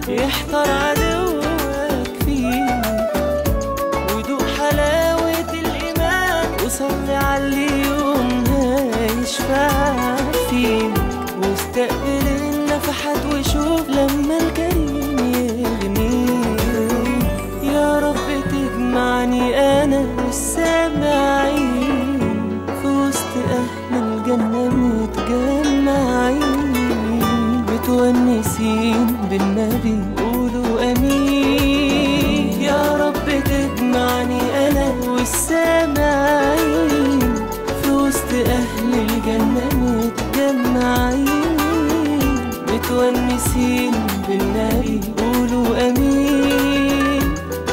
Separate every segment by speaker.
Speaker 1: يحتار عدوك فيك ودوق حلاوة الإيمان وصلي على اللي يوم هيشفع فيك واستقبل النفحات وشوف لما الكريم يغنيك يا رب تجمعني أنا والسامعين في وسط أهل الجنة متجمعين متونسين بالنبي قولوا أمين يا رب تجمعني أنا والسامعين في وسط أهل الجنة متجمعين متونسين بالنبي قولوا أمين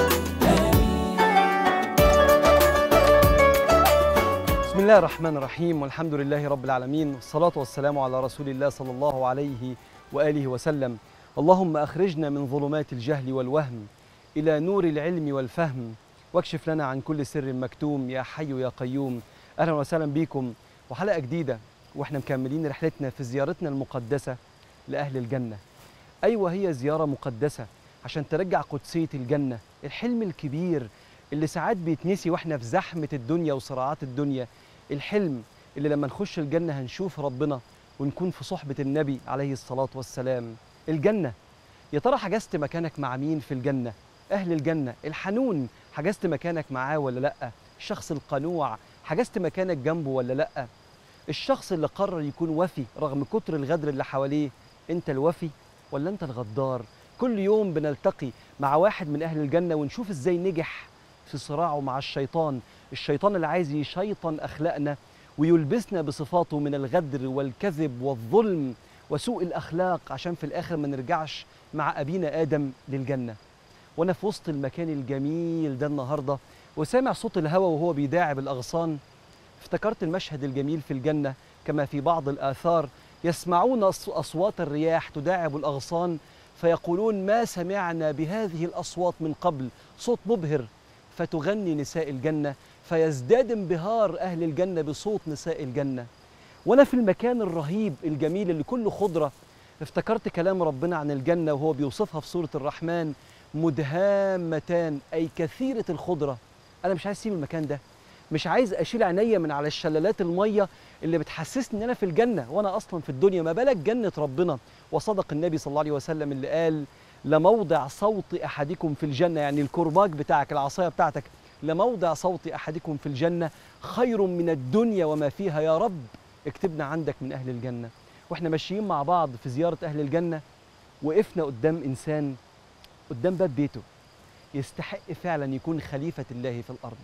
Speaker 2: بسم الله الرحمن الرحيم والحمد لله رب العالمين والصلاة والسلام على رسول الله صلى الله عليه وآله وسلم اللهم أخرجنا من ظلمات الجهل والوهم إلى نور العلم والفهم واكشف لنا عن كل سر مكتوم يا حي يا قيوم أهلا وسهلا بكم وحلقة جديدة وإحنا مكملين رحلتنا في زيارتنا المقدسة لأهل الجنة أيوة هي زيارة مقدسة عشان ترجع قدسية الجنة الحلم الكبير اللي ساعات بيتنسي واحنا في زحمة الدنيا وصراعات الدنيا الحلم اللي لما نخش الجنة هنشوف ربنا ونكون في صحبة النبي عليه الصلاة والسلام الجنة يا ترى حجزت مكانك مع مين في الجنة أهل الجنة الحنون حجزت مكانك معاه ولا لأ الشخص القنوع حجزت مكانك جنبه ولا لأ الشخص اللي قرر يكون وفي رغم كتر الغدر اللي حواليه انت الوفي ولا انت الغدار كل يوم بنلتقي مع واحد من اهل الجنه ونشوف ازاي نجح في صراعه مع الشيطان الشيطان اللي عايز يشيطن اخلاقنا ويلبسنا بصفاته من الغدر والكذب والظلم وسوء الاخلاق عشان في الاخر ما نرجعش مع ابينا ادم للجنه وانا في وسط المكان الجميل ده النهارده وسامع صوت الهواء وهو بيداعب الاغصان افتكرت المشهد الجميل في الجنة كما في بعض الآثار يسمعون أص- أصوات الرياح تداعب الأغصان فيقولون ما سمعنا بهذه الأصوات من قبل صوت مبهر فتغني نساء الجنة فيزداد انبهار أهل الجنة بصوت نساء الجنة وأنا في المكان الرهيب الجميل اللي كله خضرة افتكرت كلام ربنا عن الجنة وهو بيوصفها في سورة الرحمن مدهامتان أي كثيرة الخضرة أنا مش عايز أسيب المكان ده مش عايز اشيل عينيا من على الشلالات الميه اللي بتحسسني ان انا في الجنه وانا اصلا في الدنيا ما بالك جنه ربنا وصدق النبي صلى الله عليه وسلم اللي قال لموضع صوت احدكم في الجنه يعني الكرباج بتاعك العصايه بتاعتك لموضع صوت احدكم في الجنه خير من الدنيا وما فيها يا رب اكتبنا عندك من اهل الجنه واحنا ماشيين مع بعض في زياره اهل الجنه وقفنا قدام انسان قدام باب بيته يستحق فعلا يكون خليفه الله في الارض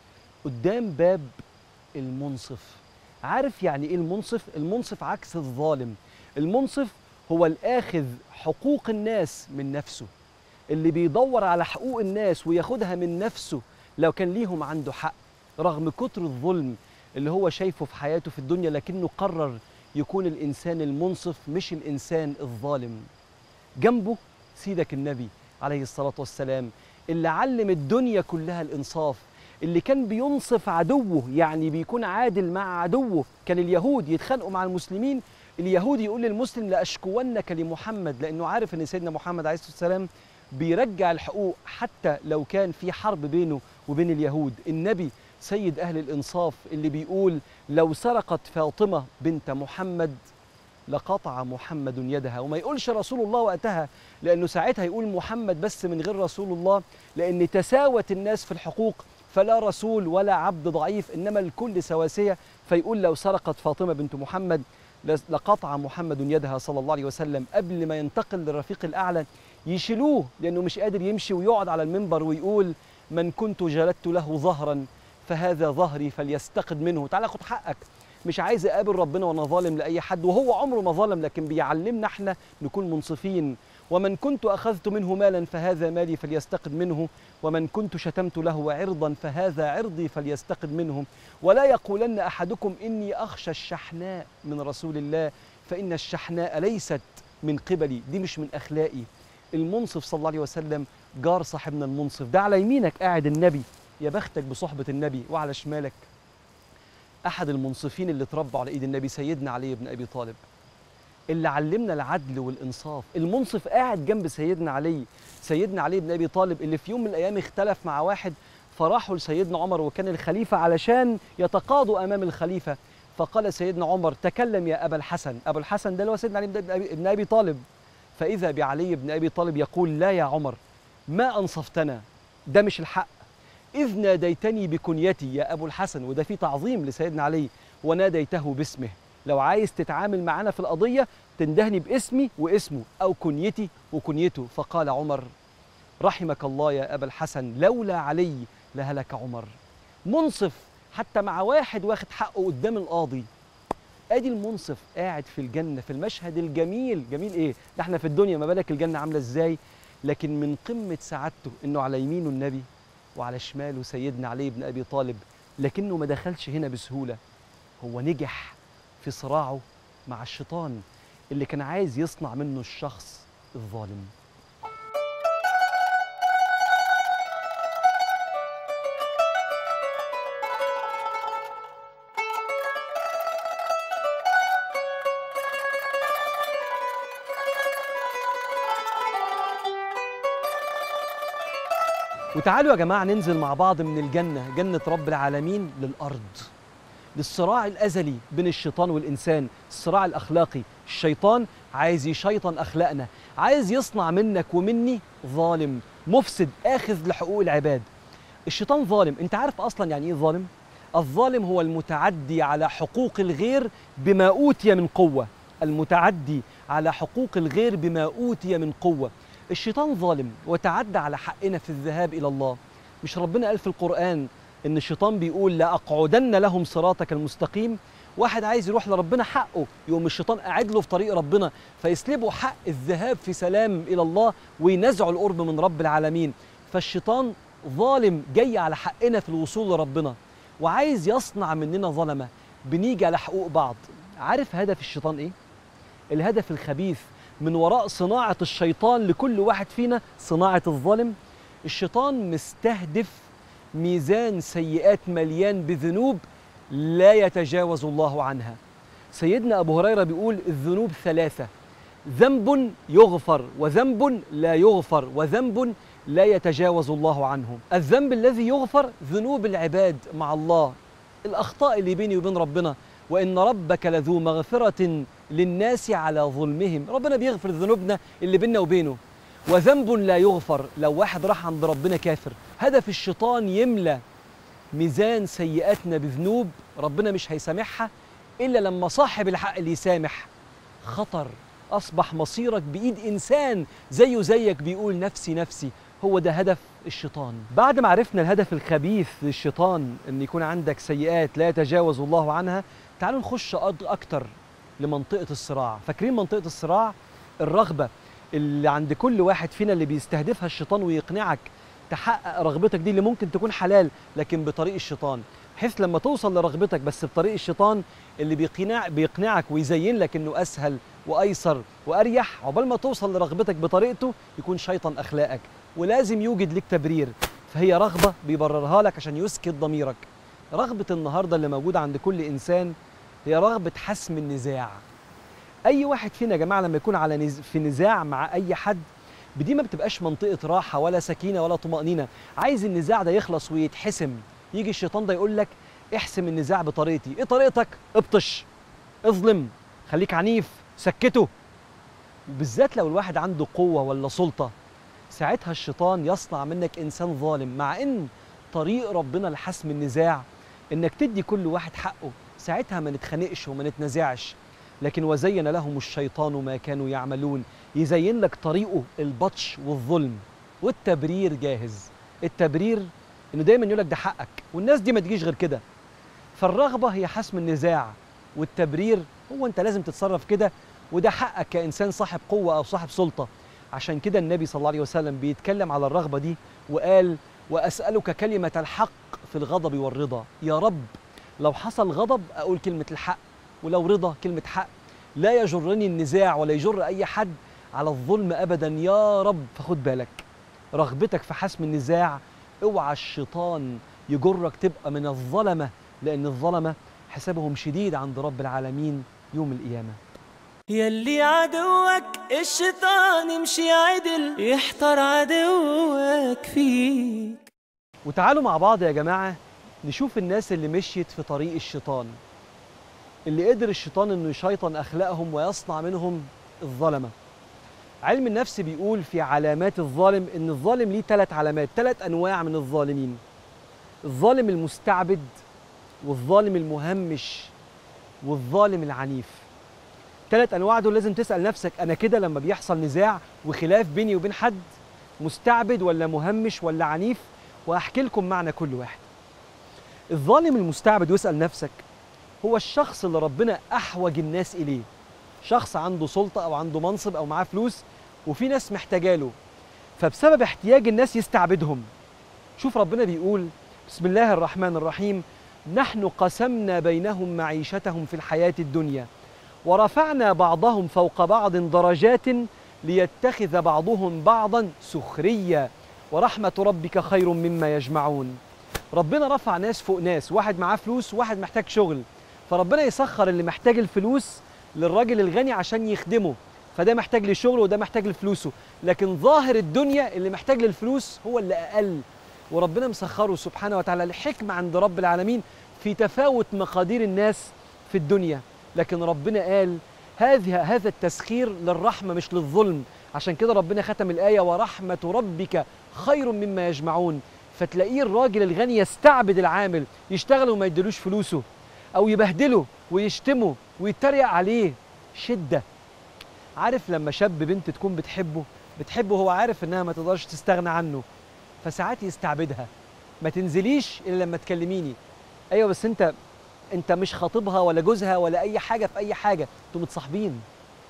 Speaker 2: قدام باب المنصف عارف يعني ايه المنصف المنصف عكس الظالم المنصف هو الاخذ حقوق الناس من نفسه اللي بيدور على حقوق الناس وياخدها من نفسه لو كان ليهم عنده حق رغم كتر الظلم اللي هو شايفه في حياته في الدنيا لكنه قرر يكون الانسان المنصف مش الانسان الظالم جنبه سيدك النبي عليه الصلاه والسلام اللي علم الدنيا كلها الانصاف اللي كان بينصف عدوه يعني بيكون عادل مع عدوه كان اليهود يتخانقوا مع المسلمين اليهودي يقول للمسلم لأشكونك لمحمد لأنه عارف أن سيدنا محمد عليه الصلاة والسلام بيرجع الحقوق حتى لو كان في حرب بينه وبين اليهود النبي سيد أهل الإنصاف اللي بيقول لو سرقت فاطمة بنت محمد لقطع محمد يدها وما يقولش رسول الله وقتها لأنه ساعتها يقول محمد بس من غير رسول الله لأن تساوت الناس في الحقوق فلا رسول ولا عبد ضعيف انما الكل سواسيه فيقول لو سرقت فاطمه بنت محمد لقطع محمد يدها صلى الله عليه وسلم قبل ما ينتقل للرفيق الاعلى يشيلوه لانه مش قادر يمشي ويقعد على المنبر ويقول من كنت جلدت له ظهرا فهذا ظهري فليستقد منه تعالى خد حقك مش عايز اقابل ربنا وانا ظالم لاي حد وهو عمره ما ظلم لكن بيعلمنا احنا نكون منصفين ومن كنت اخذت منه مالا فهذا مالي فليستقد منه ومن كنت شتمت له عرضا فهذا عرضي فليستقد منه ولا يقولن احدكم اني اخشى الشحناء من رسول الله فان الشحناء ليست من قبلي دي مش من اخلاقي المنصف صلى الله عليه وسلم جار صاحبنا المنصف ده على يمينك قاعد النبي يا بختك بصحبه النبي وعلى شمالك احد المنصفين اللي اتربوا على ايد النبي سيدنا علي بن ابي طالب اللي علمنا العدل والانصاف المنصف قاعد جنب سيدنا علي سيدنا علي بن ابي طالب اللي في يوم من الايام اختلف مع واحد فراحوا لسيدنا عمر وكان الخليفه علشان يتقاضوا امام الخليفه فقال سيدنا عمر تكلم يا ابا الحسن ابو الحسن ده اللي هو سيدنا علي بن أبي- بن ابي طالب فاذا بعلي بن ابي طالب يقول لا يا عمر ما انصفتنا ده مش الحق إذ ناديتني بكنيتي يا أبو الحسن وده في تعظيم لسيدنا علي وناديته باسمه لو عايز تتعامل معانا في القضية تندهني باسمي واسمه أو كنيتي وكنيته فقال عمر رحمك الله يا أبا الحسن لولا علي لهلك عمر منصف حتى مع واحد واخد حقه قدام القاضي ادي المنصف قاعد في الجنه في المشهد الجميل جميل ايه ده احنا في الدنيا ما بالك الجنه عامله ازاي لكن من قمه سعادته انه على يمينه النبي وعلى شماله سيدنا علي بن ابي طالب لكنه ما دخلش هنا بسهوله هو نجح في صراعه مع الشيطان اللي كان عايز يصنع منه الشخص الظالم وتعالوا يا جماعه ننزل مع بعض من الجنه جنه رب العالمين للارض للصراع الازلي بين الشيطان والانسان الصراع الاخلاقي الشيطان عايز يشيطن اخلاقنا عايز يصنع منك ومني ظالم مفسد اخذ لحقوق العباد الشيطان ظالم انت عارف اصلا يعني ايه ظالم الظالم هو المتعدي على حقوق الغير بما اوتي من قوه المتعدي على حقوق الغير بما اوتي من قوه الشيطان ظالم وتعدى على حقنا في الذهاب الى الله مش ربنا قال في القران ان الشيطان بيقول لاقعدن لهم صراطك المستقيم واحد عايز يروح لربنا حقه يقوم الشيطان قاعد له في طريق ربنا فيسلبه حق الذهاب في سلام الى الله وينزعه القرب من رب العالمين فالشيطان ظالم جاي على حقنا في الوصول لربنا وعايز يصنع مننا ظلمه بنيجي على حقوق بعض عارف هدف الشيطان ايه الهدف الخبيث من وراء صناعه الشيطان لكل واحد فينا صناعه الظالم الشيطان مستهدف ميزان سيئات مليان بذنوب لا يتجاوز الله عنها سيدنا ابو هريره بيقول الذنوب ثلاثه ذنب يغفر وذنب لا يغفر وذنب لا يتجاوز الله عنه الذنب الذي يغفر ذنوب العباد مع الله الاخطاء اللي بيني وبين ربنا وان ربك لذو مغفره للناس على ظلمهم ربنا بيغفر ذنوبنا اللي بيننا وبينه وذنب لا يغفر لو واحد راح عند ربنا كافر هدف الشيطان يملى ميزان سيئاتنا بذنوب ربنا مش هيسامحها الا لما صاحب الحق اللي يسامح خطر اصبح مصيرك بايد انسان زيه زيك بيقول نفسي نفسي هو ده هدف الشيطان بعد ما عرفنا الهدف الخبيث للشيطان ان يكون عندك سيئات لا يتجاوز الله عنها تعالوا نخش أد- اكتر لمنطقه الصراع فاكرين منطقه الصراع الرغبه اللي عند كل واحد فينا اللي بيستهدفها الشيطان ويقنعك تحقق رغبتك دي اللي ممكن تكون حلال لكن بطريق الشيطان بحيث لما توصل لرغبتك بس بطريق الشيطان اللي بيقنع بيقنعك ويزين لك انه اسهل وايسر واريح عقبال ما توصل لرغبتك بطريقته يكون شيطان اخلاقك ولازم يوجد لك تبرير فهي رغبه بيبررها لك عشان يسكت ضميرك رغبه النهارده اللي موجوده عند كل انسان هي رغبه حسم النزاع اي واحد فينا يا جماعه لما يكون على نز... في نزاع مع اي حد بدي ما بتبقاش منطقه راحه ولا سكينه ولا طمانينه عايز النزاع ده يخلص ويتحسم يجي الشيطان ده يقول لك احسم النزاع بطريقتي ايه طريقتك ابطش اظلم خليك عنيف سكته وبالذات لو الواحد عنده قوه ولا سلطه ساعتها الشيطان يصنع منك انسان ظالم مع ان طريق ربنا لحسم النزاع انك تدي كل واحد حقه ساعتها ما نتخانقش وما نتنازعش لكن وزين لهم الشيطان ما كانوا يعملون يزين لك طريقه البطش والظلم والتبرير جاهز التبرير انه دايما يقول لك ده حقك والناس دي ما تجيش غير كده فالرغبه هي حسم النزاع والتبرير هو انت لازم تتصرف كده وده حقك كانسان صاحب قوه او صاحب سلطه عشان كده النبي صلى الله عليه وسلم بيتكلم على الرغبه دي وقال واسالك كلمه الحق في الغضب والرضا يا رب لو حصل غضب اقول كلمه الحق ولو رضا كلمه حق لا يجرني النزاع ولا يجر اي حد على الظلم ابدا يا رب فخد بالك رغبتك في حسم النزاع اوعى الشيطان يجرك تبقى من الظلمه لان الظلمه حسابهم شديد عند رب العالمين يوم القيامه
Speaker 1: يلي عدوك الشيطان يمشي عدل يحتار عدوك فيك
Speaker 2: وتعالوا مع بعض يا جماعة نشوف الناس اللي مشيت في طريق الشيطان اللي قدر الشيطان انه يشيطن اخلاقهم ويصنع منهم الظلمة علم النفس بيقول في علامات الظالم ان الظالم ليه ثلاث علامات ثلاث انواع من الظالمين الظالم المستعبد والظالم المهمش والظالم العنيف ثلاث انواع دول لازم تسال نفسك انا كده لما بيحصل نزاع وخلاف بيني وبين حد مستعبد ولا مهمش ولا عنيف وهحكي لكم معنى كل واحد الظالم المستعبد واسال نفسك هو الشخص اللي ربنا احوج الناس اليه شخص عنده سلطه او عنده منصب او معاه فلوس وفي ناس محتاجه له فبسبب احتياج الناس يستعبدهم شوف ربنا بيقول بسم الله الرحمن الرحيم نحن قسمنا بينهم معيشتهم في الحياه الدنيا ورفعنا بعضهم فوق بعض درجات ليتخذ بعضهم بعضا سخريا ورحمه ربك خير مما يجمعون ربنا رفع ناس فوق ناس واحد معاه فلوس وواحد محتاج شغل فربنا يسخر اللي محتاج الفلوس للراجل الغني عشان يخدمه فده محتاج لشغله وده محتاج لفلوسه لكن ظاهر الدنيا اللي محتاج للفلوس هو اللي اقل وربنا مسخره سبحانه وتعالى الحكمة عند رب العالمين في تفاوت مقادير الناس في الدنيا لكن ربنا قال هذه هذا التسخير للرحمة مش للظلم عشان كده ربنا ختم الآية ورحمة ربك خير مما يجمعون فتلاقيه الراجل الغني يستعبد العامل يشتغل وما يديلوش فلوسه أو يبهدله ويشتمه ويتريق عليه شدة عارف لما شاب بنت تكون بتحبه بتحبه هو عارف انها ما تقدرش تستغنى عنه فساعات يستعبدها ما تنزليش الا لما تكلميني ايوه بس انت انت مش خاطبها ولا جوزها ولا اي حاجه في اي حاجه انتوا متصاحبين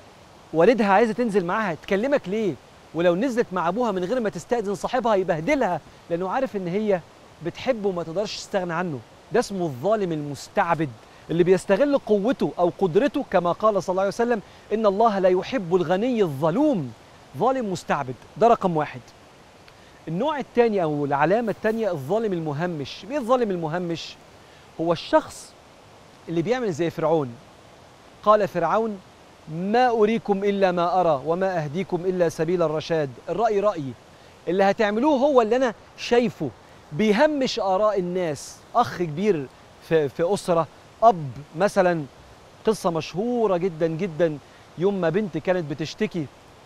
Speaker 2: والدها عايزه تنزل معاها تكلمك ليه ولو نزلت مع ابوها من غير ما تستاذن صاحبها يبهدلها لانه عارف ان هي بتحبه وما تقدرش تستغنى عنه ده اسمه الظالم المستعبد اللي بيستغل قوته او قدرته كما قال صلى الله عليه وسلم ان الله لا يحب الغني الظلوم ظالم مستعبد ده رقم واحد النوع الثاني او العلامه الثانيه الظالم المهمش ايه الظالم المهمش هو الشخص اللي بيعمل زي فرعون قال فرعون ما اريكم الا ما ارى وما اهديكم الا سبيل الرشاد الراي رايي اللي هتعملوه هو اللي انا شايفه بيهمش اراء الناس اخ كبير في في اسره اب مثلا قصه مشهوره جدا جدا يوم ما بنت كانت بتشتكي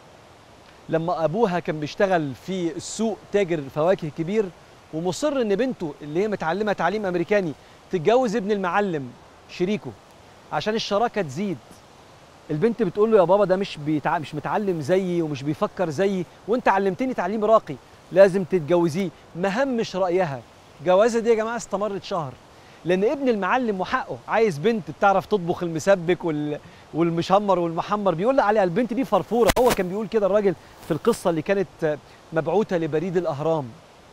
Speaker 2: لما ابوها كان بيشتغل في السوق تاجر فواكه كبير ومصر ان بنته اللي هي متعلمه تعليم امريكاني تتجوز ابن المعلم شريكه عشان الشراكه تزيد البنت بتقول له يا بابا ده مش بيتع... مش متعلم زيي ومش بيفكر زيي وانت علمتني تعليم راقي لازم تتجوزيه مهمش رايها جوازه دي يا جماعه استمرت شهر لان ابن المعلم وحقه عايز بنت بتعرف تطبخ المسبك وال... والمشمر والمحمر بيقول عليها البنت دي فرفوره هو كان بيقول كده الراجل في القصه اللي كانت مبعوثه لبريد الاهرام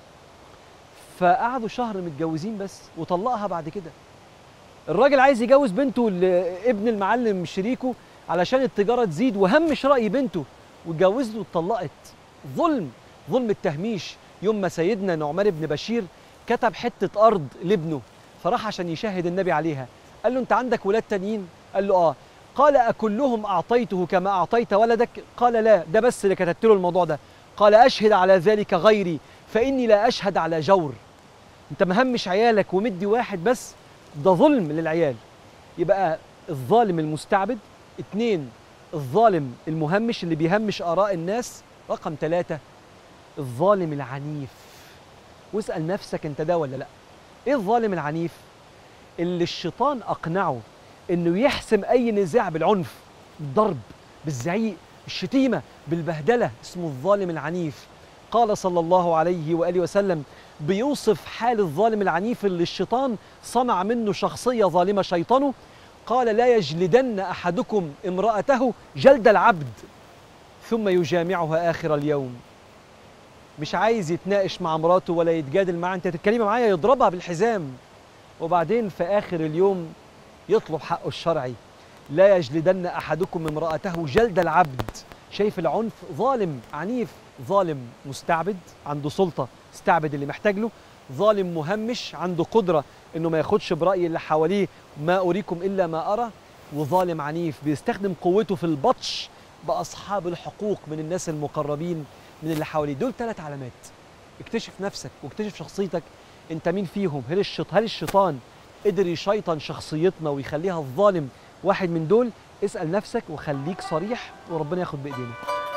Speaker 2: فقعدوا شهر متجوزين بس وطلقها بعد كده الراجل عايز يجوز بنته لابن المعلم شريكه علشان التجاره تزيد وهمش راي بنته واتجوز له واتطلقت ظلم ظلم التهميش يوم ما سيدنا نعمان بن بشير كتب حته ارض لابنه فراح عشان يشهد النبي عليها قال له انت عندك ولاد تانيين قال له اه قال أكلهم أعطيته كما أعطيت ولدك قال لا ده بس اللي كتبت له الموضوع ده قال أشهد على ذلك غيري فإني لا أشهد على جور أنت مهمش عيالك ومدي واحد بس ده ظلم للعيال يبقى الظالم المستعبد اتنين الظالم المهمش اللي بيهمش آراء الناس رقم ثلاثة الظالم العنيف واسأل نفسك أنت ده ولا لأ إيه الظالم العنيف اللي الشيطان أقنعه انه يحسم اي نزاع بالعنف بالضرب بالزعيق بالشتيمه بالبهدله اسمه الظالم العنيف قال صلى الله عليه واله وسلم بيوصف حال الظالم العنيف اللي الشيطان صنع منه شخصيه ظالمه شيطانه قال لا يجلدن احدكم امراته جلد العبد ثم يجامعها اخر اليوم مش عايز يتناقش مع مراته ولا يتجادل معاها انت تتكلمي معايا يضربها بالحزام وبعدين في اخر اليوم يطلب حقه الشرعي لا يجلدن احدكم امراته جلد العبد شايف العنف ظالم عنيف ظالم مستعبد عنده سلطه استعبد اللي محتاج له ظالم مهمش عنده قدره انه ما ياخدش براي اللي حواليه ما اريكم الا ما ارى وظالم عنيف بيستخدم قوته في البطش باصحاب الحقوق من الناس المقربين من اللي حواليه دول ثلاث علامات اكتشف نفسك واكتشف شخصيتك انت مين فيهم هل الشيط هل الشيطان قدر يشيطن شخصيتنا ويخليها الظالم واحد من دول اسال نفسك وخليك صريح وربنا ياخد بايدينا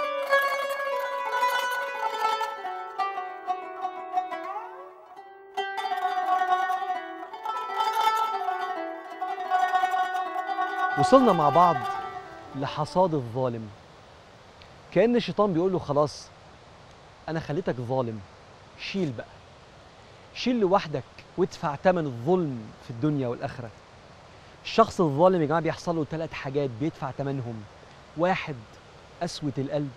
Speaker 2: وصلنا مع بعض لحصاد الظالم كأن الشيطان بيقول له خلاص أنا خليتك ظالم شيل بقى شيل لوحدك وادفع ثمن الظلم في الدنيا والآخرة الشخص الظالم يا جماعة بيحصل له ثلاث حاجات بيدفع ثمنهم واحد قسوة القلب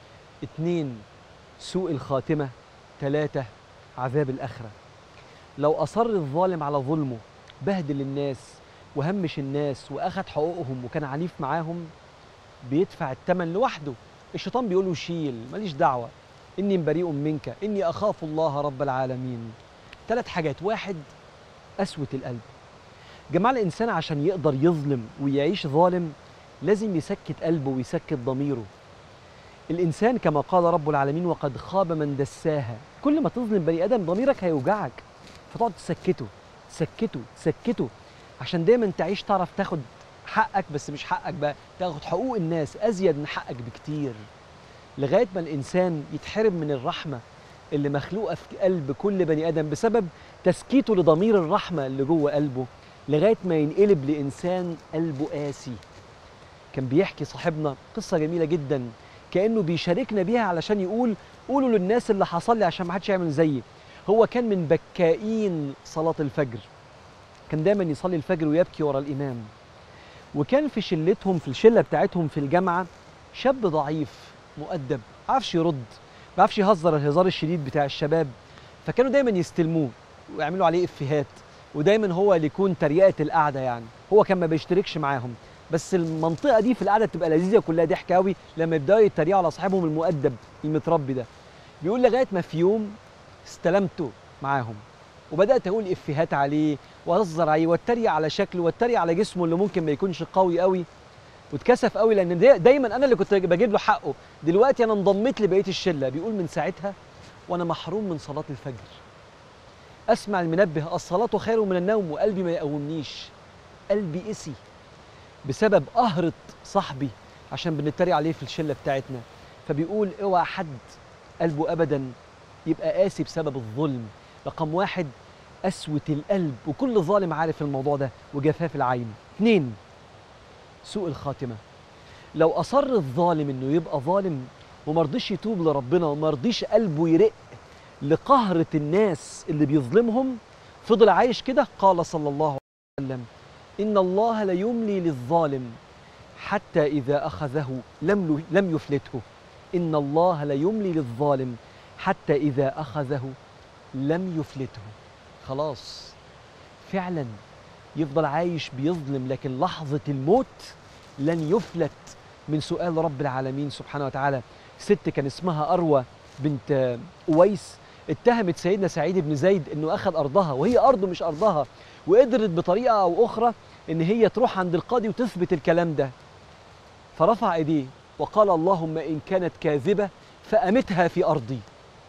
Speaker 2: اتنين سوء الخاتمة ثلاثة عذاب الآخرة لو أصر الظالم على ظلمه بهدل الناس وهمش الناس واخد حقوقهم وكان عنيف معاهم بيدفع الثمن لوحده الشيطان بيقول له شيل ماليش دعوه اني بريء منك اني اخاف الله رب العالمين ثلاث حاجات واحد قسوه القلب جماعه الانسان عشان يقدر يظلم ويعيش ظالم لازم يسكت قلبه ويسكت ضميره الانسان كما قال رب العالمين وقد خاب من دساها كل ما تظلم بني ادم ضميرك هيوجعك فتقعد تسكته تسكته تسكته عشان دايما تعيش تعرف تاخد حقك بس مش حقك بقى تاخد حقوق الناس ازيد من حقك بكتير لغايه ما الانسان يتحرم من الرحمه اللي مخلوقه في قلب كل بني ادم بسبب تسكيته لضمير الرحمه اللي جوه قلبه لغايه ما ينقلب لانسان قلبه قاسي كان بيحكي صاحبنا قصه جميله جدا كانه بيشاركنا بيها علشان يقول قولوا للناس اللي حصل لي عشان ما حدش يعمل زيي هو كان من بكائين صلاه الفجر كان دايما يصلي الفجر ويبكي ورا الامام وكان في شلتهم في الشله بتاعتهم في الجامعه شاب ضعيف مؤدب ما عرفش يرد ما عرفش يهزر الهزار الشديد بتاع الشباب فكانوا دايما يستلموه ويعملوا عليه افيهات ودايما هو اللي يكون تريقه القعده يعني هو كان ما بيشتركش معاهم بس المنطقه دي في القعده بتبقى لذيذه كلها ضحك قوي لما يبداوا يتريقوا على صاحبهم المؤدب المتربي ده بيقول لغايه ما في يوم استلمته معاهم وبدات اقول افيهات عليه واهزر عليه واتريق على شكله واتريق على جسمه اللي ممكن ما يكونش قوي قوي واتكسف قوي لان دي دايما انا اللي كنت بجيب له حقه دلوقتي انا انضميت لبقيه الشله بيقول من ساعتها وانا محروم من صلاه الفجر اسمع المنبه الصلاه خير من النوم وقلبي ما يقومنيش قلبي قسي بسبب قهرة صاحبي عشان بنتريق عليه في الشله بتاعتنا فبيقول اوعى حد قلبه ابدا يبقى قاسي بسبب الظلم رقم واحد قسوة القلب وكل ظالم عارف الموضوع ده وجفاف العين اثنين سوء الخاتمة لو أصر الظالم إنه يبقى ظالم ومرضيش يتوب لربنا ومرضيش قلبه يرق لقهرة الناس اللي بيظلمهم فضل عايش كده قال صلى الله عليه وسلم إن الله ليملي للظالم حتى إذا أخذه لم لم يفلته إن الله ليملي للظالم حتى إذا أخذه لم يفلته خلاص فعلا يفضل عايش بيظلم لكن لحظة الموت لن يفلت من سؤال رب العالمين سبحانه وتعالى ست كان اسمها أروى بنت أويس اتهمت سيدنا سعيد بن زيد انه اخذ ارضها وهي ارضه مش ارضها وقدرت بطريقه او اخرى ان هي تروح عند القاضي وتثبت الكلام ده فرفع ايديه وقال اللهم ان كانت كاذبه فامتها في ارضي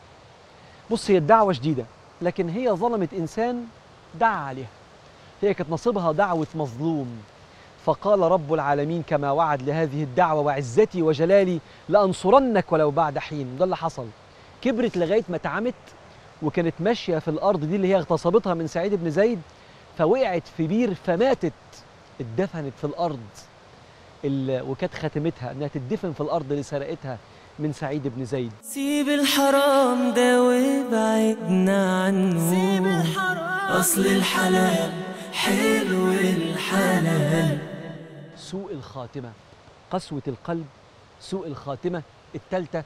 Speaker 2: بص هي الدعوه شديده لكن هي ظلمت انسان دعا عليها هي كانت نصيبها دعوه مظلوم فقال رب العالمين كما وعد لهذه الدعوه وعزتي وجلالي لانصرنك ولو بعد حين ده اللي حصل كبرت لغايه ما اتعمت وكانت ماشيه في الارض دي اللي هي اغتصبتها من سعيد بن زيد فوقعت في بير فماتت اتدفنت في الارض ال- وكانت خاتمتها انها تدفن في الارض اللي سرقتها من سعيد بن زيد
Speaker 1: سيب الحرام ده وابعدنا عنه سيب الحرام أصل الحلال حلو الحلال
Speaker 2: سوء الخاتمه قسوه القلب سوء الخاتمه الثالثه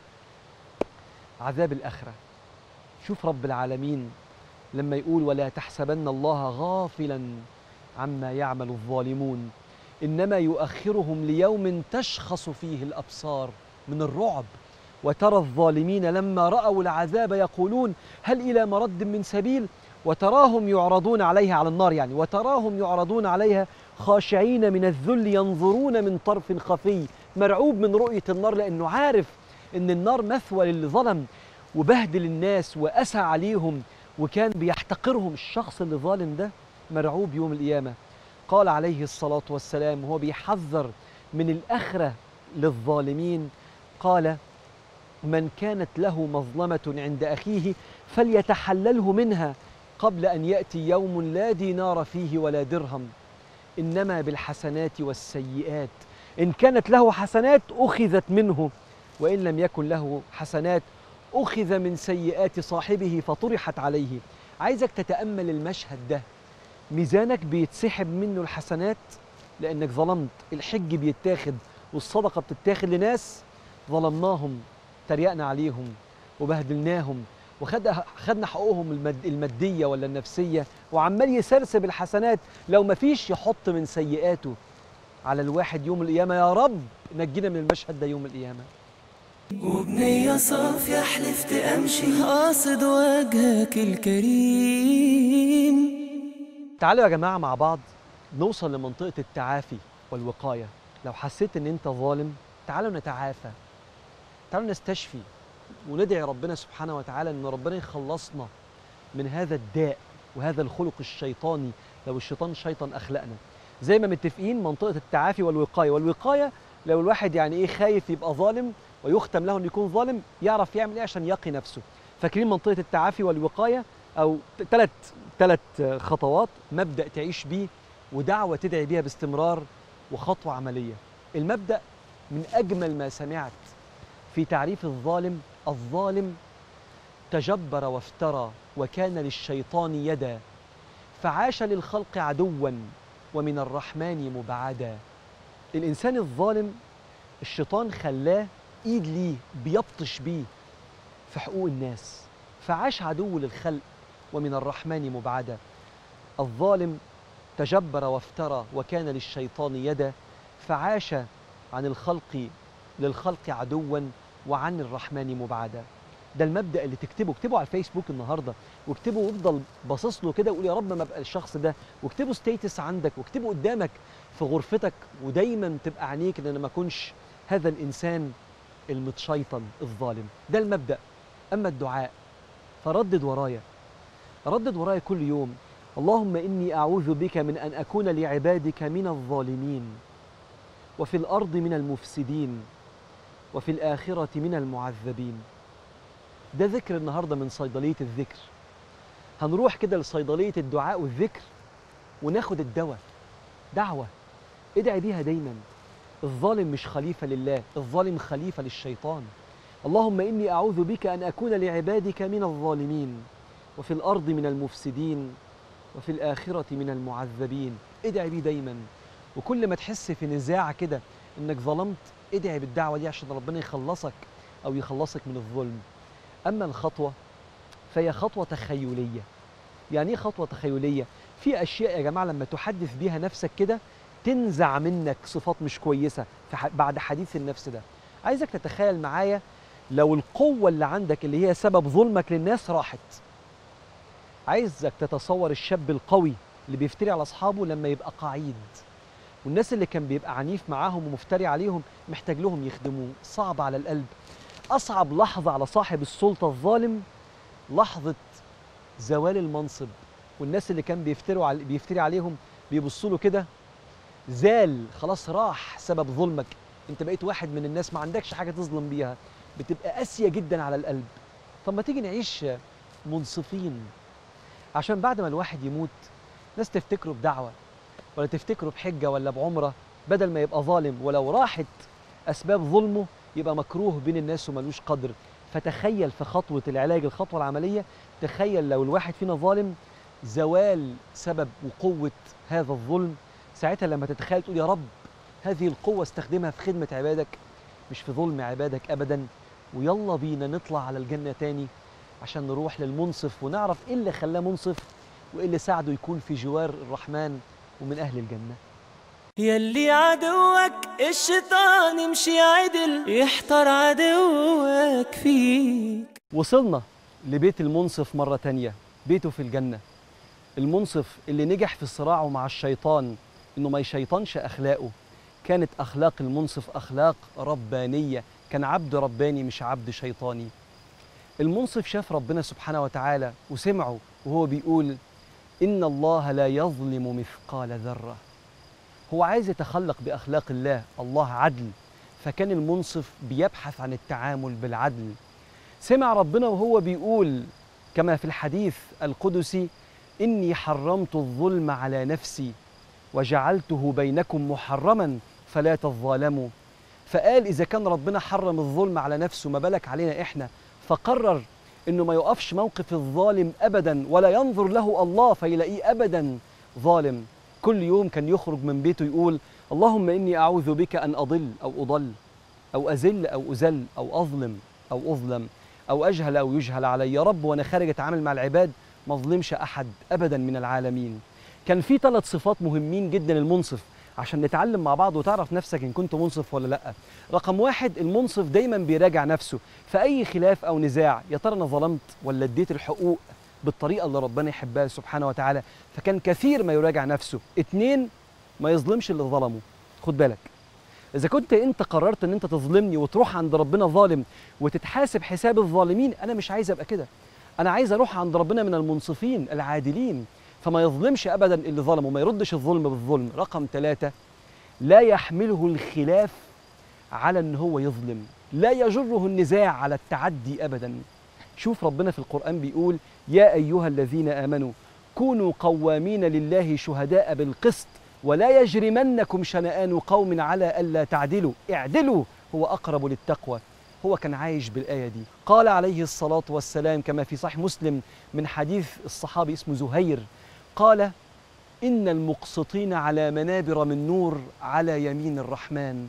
Speaker 2: عذاب الاخره شوف رب العالمين لما يقول ولا تحسبن الله غافلا عما يعمل الظالمون انما يؤخرهم ليوم تشخص فيه الابصار من الرعب وترى الظالمين لما راوا العذاب يقولون هل الى مرد من سبيل وتراهم يعرضون عليها على النار يعني وتراهم يعرضون عليها خاشعين من الذل ينظرون من طرف خفي مرعوب من رؤية النار لأنه عارف إن النار مثوى للي ظلم وبهدل الناس وأسى عليهم وكان بيحتقرهم الشخص اللي ظالم ده مرعوب يوم القيامة قال عليه الصلاة والسلام وهو بيحذر من الأخرة للظالمين قال من كانت له مظلمة عند أخيه فليتحلله منها قبل أن يأتي يوم لا دينار فيه ولا درهم إنما بالحسنات والسيئات إن كانت له حسنات أخذت منه وإن لم يكن له حسنات أخذ من سيئات صاحبه فطرحت عليه عايزك تتأمل المشهد ده ميزانك بيتسحب منه الحسنات لأنك ظلمت الحج بيتاخد والصدقة بتتاخد لناس ظلمناهم تريقنا عليهم وبهدلناهم وخدنا حقوقهم المد المادية ولا النفسية وعمال يسرسب الحسنات لو ما فيش يحط من سيئاته على الواحد يوم القيامة يا رب نجينا من المشهد ده يوم القيامة
Speaker 1: وبنية صافية حلفت أمشي قاصد وجهك الكريم
Speaker 2: تعالوا يا جماعة مع بعض نوصل لمنطقة التعافي والوقاية لو حسيت ان انت ظالم تعالوا نتعافى تعالوا نستشفي وندعي ربنا سبحانه وتعالى ان ربنا يخلصنا من هذا الداء وهذا الخلق الشيطاني لو الشيطان شيطان اخلاقنا زي ما متفقين منطقه التعافي والوقايه والوقايه لو الواحد يعني ايه خايف يبقى ظالم ويختم له انه يكون ظالم يعرف يعمل ايه عشان يقي نفسه فاكرين منطقه التعافي والوقايه او ثلاث ثلاث خطوات مبدا تعيش بيه ودعوه تدعي بيها باستمرار وخطوه عمليه المبدا من اجمل ما سمعت في تعريف الظالم الظالم تجبر وافترى وكان للشيطان يدا فعاش للخلق عدوا ومن الرحمن مبعدا الانسان الظالم الشيطان خلاه ايد ليه بيبطش بيه في حقوق الناس فعاش عدو للخلق ومن الرحمن مبعدا الظالم تجبر وافترى وكان للشيطان يدا فعاش عن الخلق للخلق عدوا وعن الرحمن مبعدا ده المبدا اللي تكتبه اكتبه على الفيسبوك النهارده واكتبه وافضل باصص له كده وقول يا رب ما ابقى الشخص ده واكتبه ستيتس عندك واكتبه قدامك في غرفتك ودايما تبقى عينيك ان انا ما اكونش هذا الانسان المتشيطن الظالم ده المبدا اما الدعاء فردد ورايا ردد ورايا كل يوم اللهم اني اعوذ بك من ان اكون لعبادك من الظالمين وفي الارض من المفسدين وفي الآخرة من المعذبين ده ذكر النهاردة من صيدلية الذكر هنروح كده لصيدلية الدعاء والذكر وناخد الدواء دعوة ادعي بيها دايما الظالم مش خليفة لله الظالم خليفة للشيطان اللهم إني أعوذ بك أن أكون لعبادك من الظالمين وفي الأرض من المفسدين وفي الآخرة من المعذبين ادعي بيه دايما وكل ما تحس في نزاع كده انك ظلمت ادعي بالدعوه دي عشان ربنا يخلصك او يخلصك من الظلم اما الخطوه فهي خطوه تخيليه يعني ايه خطوه تخيليه في اشياء يا جماعه لما تحدث بيها نفسك كده تنزع منك صفات مش كويسه بعد حديث النفس ده عايزك تتخيل معايا لو القوه اللي عندك اللي هي سبب ظلمك للناس راحت عايزك تتصور الشاب القوي اللي بيفتري على اصحابه لما يبقى قعيد والناس اللي كان بيبقى عنيف معاهم ومفتري عليهم محتاج لهم يخدموه صعب على القلب أصعب لحظة على صاحب السلطة الظالم لحظة زوال المنصب والناس اللي كان بيفتروا علي بيفتري عليهم بيبصوا له كده زال خلاص راح سبب ظلمك انت بقيت واحد من الناس ما عندكش حاجة تظلم بيها بتبقى قاسية جدا على القلب طب ما تيجي نعيش منصفين عشان بعد ما الواحد يموت ناس تفتكره بدعوة ولا تفتكره بحجه ولا بعمره بدل ما يبقى ظالم ولو راحت اسباب ظلمه يبقى مكروه بين الناس وملوش قدر فتخيل في خطوه العلاج الخطوه العمليه تخيل لو الواحد فينا ظالم زوال سبب وقوه هذا الظلم ساعتها لما تتخيل تقول يا رب هذه القوه استخدمها في خدمه عبادك مش في ظلم عبادك ابدا ويلا بينا نطلع على الجنه تاني عشان نروح للمنصف ونعرف ايه اللي خلاه منصف وايه اللي ساعده يكون في جوار الرحمن ومن أهل الجنة
Speaker 1: يلي عدوك الشيطان يمشي عدل يحتر عدوك فيك
Speaker 2: وصلنا لبيت المنصف مرة تانية بيته في الجنة المنصف اللي نجح في صراعه مع الشيطان انه ما يشيطنش اخلاقه كانت اخلاق المنصف اخلاق ربانيه كان عبد رباني مش عبد شيطاني المنصف شاف ربنا سبحانه وتعالى وسمعه وهو بيقول ان الله لا يظلم مثقال ذره هو عايز يتخلق باخلاق الله الله عدل فكان المنصف بيبحث عن التعامل بالعدل سمع ربنا وهو بيقول كما في الحديث القدسي اني حرمت الظلم على نفسي وجعلته بينكم محرما فلا تظالموا فقال اذا كان ربنا حرم الظلم على نفسه ما بالك علينا احنا فقرر انه ما يقفش موقف الظالم ابدا ولا ينظر له الله فيلاقيه ابدا ظالم كل يوم كان يخرج من بيته يقول اللهم اني اعوذ بك ان اضل او اضل او اذل او اذل او اظلم او اظلم او اجهل او يجهل علي يا رب وانا خارج اتعامل مع العباد ما اظلمش احد ابدا من العالمين كان في ثلاث صفات مهمين جدا المنصف عشان نتعلم مع بعض وتعرف نفسك ان كنت منصف ولا لا رقم واحد المنصف دايما بيراجع نفسه في اي خلاف او نزاع يا ترى انا ظلمت ولا اديت الحقوق بالطريقه اللي ربنا يحبها سبحانه وتعالى فكان كثير ما يراجع نفسه اتنين ما يظلمش اللي ظلمه خد بالك اذا كنت انت قررت ان انت تظلمني وتروح عند ربنا ظالم وتتحاسب حساب الظالمين انا مش عايز ابقى كده انا عايز اروح عند ربنا من المنصفين العادلين فما يظلمش ابدا اللي ظلمه وما يردش الظلم بالظلم رقم ثلاثة لا يحمله الخلاف على ان هو يظلم لا يجره النزاع على التعدي ابدا شوف ربنا في القران بيقول يا ايها الذين امنوا كونوا قوامين لله شهداء بالقسط ولا يجرمنكم شنآن قوم على الا تعدلوا اعدلوا هو اقرب للتقوى هو كان عايش بالآية دي قال عليه الصلاة والسلام كما في صحيح مسلم من حديث الصحابي اسمه زهير قال إن المقسطين على منابر من نور على يمين الرحمن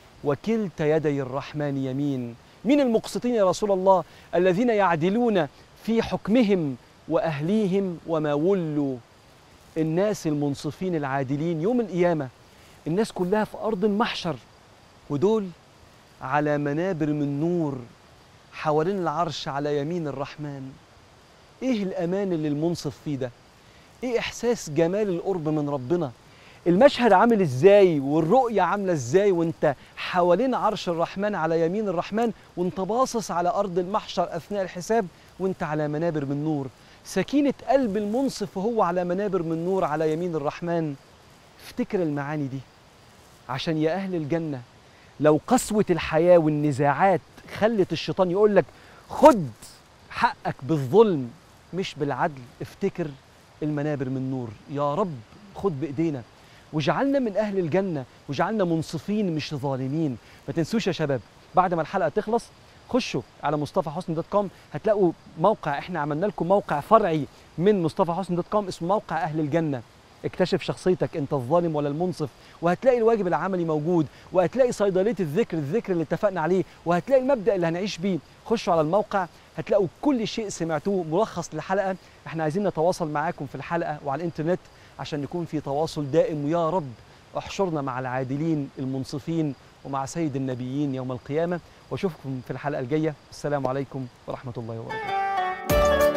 Speaker 2: وكلتا يدي الرحمن يمين من المقسطين يا رسول الله الذين يعدلون في حكمهم وأهليهم وما ولوا الناس المنصفين العادلين يوم القيامة الناس كلها في أرض المحشر ودول على منابر من نور حوالين العرش على يمين الرحمن ايه الامان اللي المنصف فيه ده ايه احساس جمال القرب من ربنا المشهد عامل ازاي والرؤيه عامله ازاي وانت حوالين عرش الرحمن على يمين الرحمن وانت باصص على ارض المحشر اثناء الحساب وانت على منابر من نور سكينه قلب المنصف وهو على منابر من نور على يمين الرحمن افتكر المعاني دي عشان يا اهل الجنه لو قسوة الحياة والنزاعات خلت الشيطان يقول لك خد حقك بالظلم مش بالعدل افتكر المنابر من نور يا رب خد بإيدينا وجعلنا من أهل الجنة وجعلنا منصفين مش ظالمين ما تنسوش يا شباب بعد ما الحلقة تخلص خشوا على مصطفى حسن دوت كوم هتلاقوا موقع احنا عملنا لكم موقع فرعي من مصطفى حسن دوت كوم اسمه موقع أهل الجنة اكتشف شخصيتك انت الظالم ولا المنصف وهتلاقي الواجب العملي موجود وهتلاقي صيدليه الذكر الذكر اللي اتفقنا عليه وهتلاقي المبدا اللي هنعيش بيه خشوا على الموقع هتلاقوا كل شيء سمعتوه ملخص للحلقه احنا عايزين نتواصل معاكم في الحلقه وعلى الانترنت عشان نكون في تواصل دائم ويا رب احشرنا مع العادلين المنصفين ومع سيد النبيين يوم القيامه واشوفكم في الحلقه الجايه السلام عليكم ورحمه الله وبركاته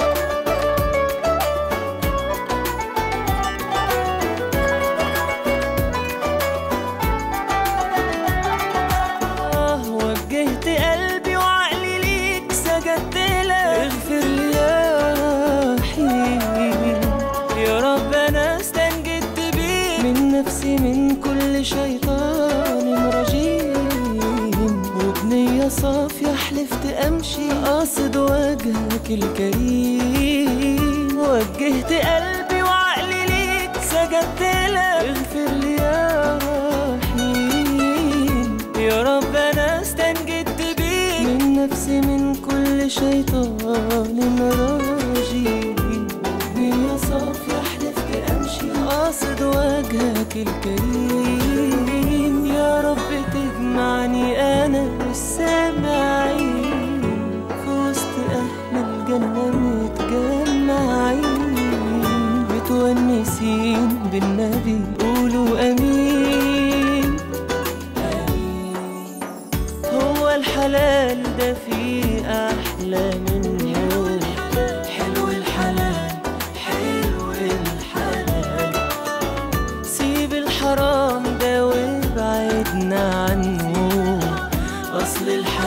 Speaker 1: آه وجهت قلبي وعقلي ليك سجدت لك اغفر لي يا رحيم يا رب انا استنجدت بيك من نفسي من كل شيطان رجيم وبنية صافية حلفت امشي قاصد وجهك الكريم وجهت قلبي وعقلي ليك سجدت لك اغفر لي يا رحيم يا رب انا استنجدت بيك من نفسي من كل شيطان رجيم هي صافية حلفت امشي قاصد وجهك الكريم يا رب تجمعني انا والسامعين في وسط اهل الجنة متجمعين متونسين بالنبي قولوا امين هو الحلال ده فيه احلى منه حلو الحلال حلو الحلال سيب الحرام أصل الحياة